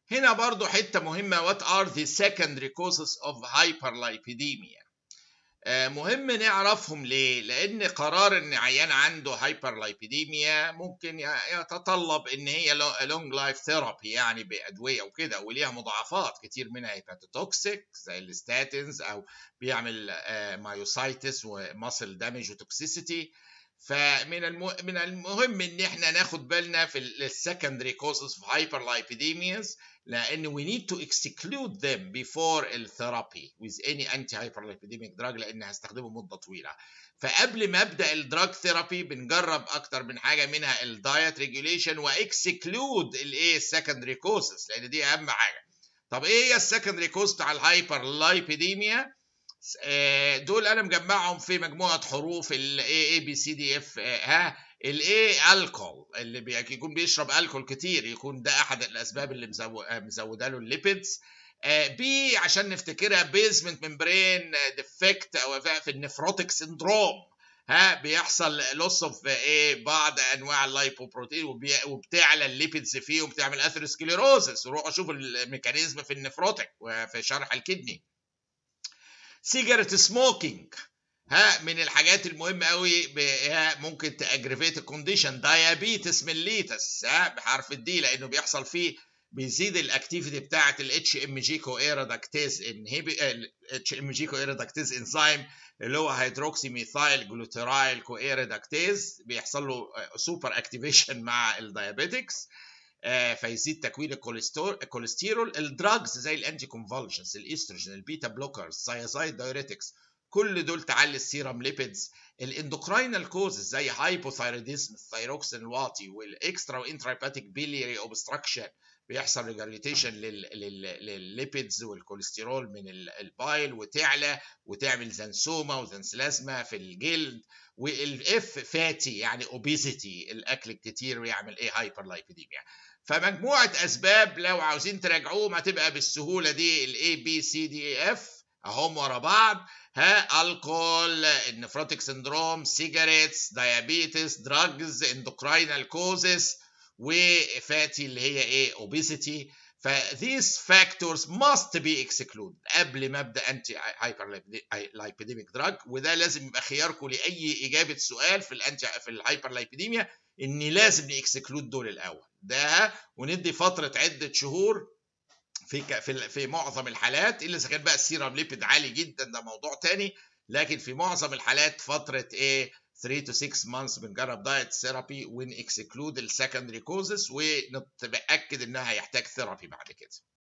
هنا برضو حتة مهمة what are the secondary causes of hyperlipidemia مهم نعرفهم ليه لان قرار ان عيان عنده هايبرلايبيديميا ممكن يتطلب ان هي لونج لايف ثيرابي يعني بادويه وكده وليها مضاعفات كتير منها هيباتوتوكسيك زي الستاتينز او بيعمل مايوسايتس وماسل دامج وتوكسيسيتي فمن الم... من المهم ان احنا ناخد بالنا في السكندري كوزز في hyperlipidemias لان we need to exclude them before الثيرابي with any anti-hyperlipidemic drug لان هستخدمه مده طويله فقبل ما ابدا الدراج ثيرابي بنجرب اكتر من حاجه منها الدايت ريجوليشن واكسكلود الايه السكندري كوزز لان دي اهم حاجه طب ايه هي السكندري كوز بتاع الهايبرلايبيديميا دول انا مجمعهم في مجموعه حروف ال A A B C D F ها ال A الكول اللي بيكون بيشرب الكول كتير يكون ده احد الاسباب اللي مزوده له الليبيدز بي عشان نفتكرها بيزمنت ممبرين ديفكت او في النفروتيك سندروم ها بيحصل لوس اوف ايه بعض انواع اللايبوبروتين وبتعلى الليبيدز فيه وبتعمل اثيروسكليروزس وروحوا شوفوا الميكانيزم في النفروتيك وفي شرح الكدني سيجارة سموكينج ها من الحاجات المهمة قوي ممكن تاجريفيت الكونديشن دايابيتس ميليتس ها بحرف الدي لانه بيحصل فيه بيزيد الاكتيفيتي بتاعه الاتش ام جي كويرادكتيز اتش ام جي كويرادكتيز انزيم اللي هو هيدروكسي ميثايل جلوتيرايل كويرادكتيز بيحصل له سوبر اكتيفيشن مع الدايابيتكس فيزيد تكوين الكوليسترول الدراجز زي الانتي كونفولشنز الاستروجين البيتا بلوكرز سايازايد دايوريتكس كل دول تعلي السيرم ليبيدز الاندوكراينال كوزز زي هايبوثايروديزم الثايروكسين الواطي والاكسترا وانتراباتيك بيليري اوبستراكشن بيحصل ريجاليتيشن للليبيدز والكوليسترول من البايل وتعلى وتعمل زنسوما وزنسلازما في الجلد والاف فاتي يعني اوبيزيتي الاكل الكتير ويعمل ايه هايبرلايبيديميا فمجموعه اسباب لو عاوزين تراجعوهم هتبقى بالسهوله دي الاي بي سي دي اف اهم ورا بعض ها الكول النفروتيك سندروم سيجاريتس دايابيتس دراجز اندوكراينال كوزز وفاتي اللي هي ايه اوبيسيتي ف these factors must be excluded قبل ما ابدا انتي هايبرلايبيديميك دراج وده لازم يبقى خياركم لاي اجابه سؤال في الانتي في الهايبرلايبيديميا ان لازم نكسكلود دول الاول ده وندي فتره عده شهور في في في معظم الحالات الا اذا كان بقى السيرم ليبيد عالي جدا ده موضوع تاني لكن في معظم الحالات فتره ايه 3 to 6 months بنجرب دايت ثيرابي ون اكسكلود السكندري كوزز ونتاكد انها هيحتاج ثيرابي بعد كده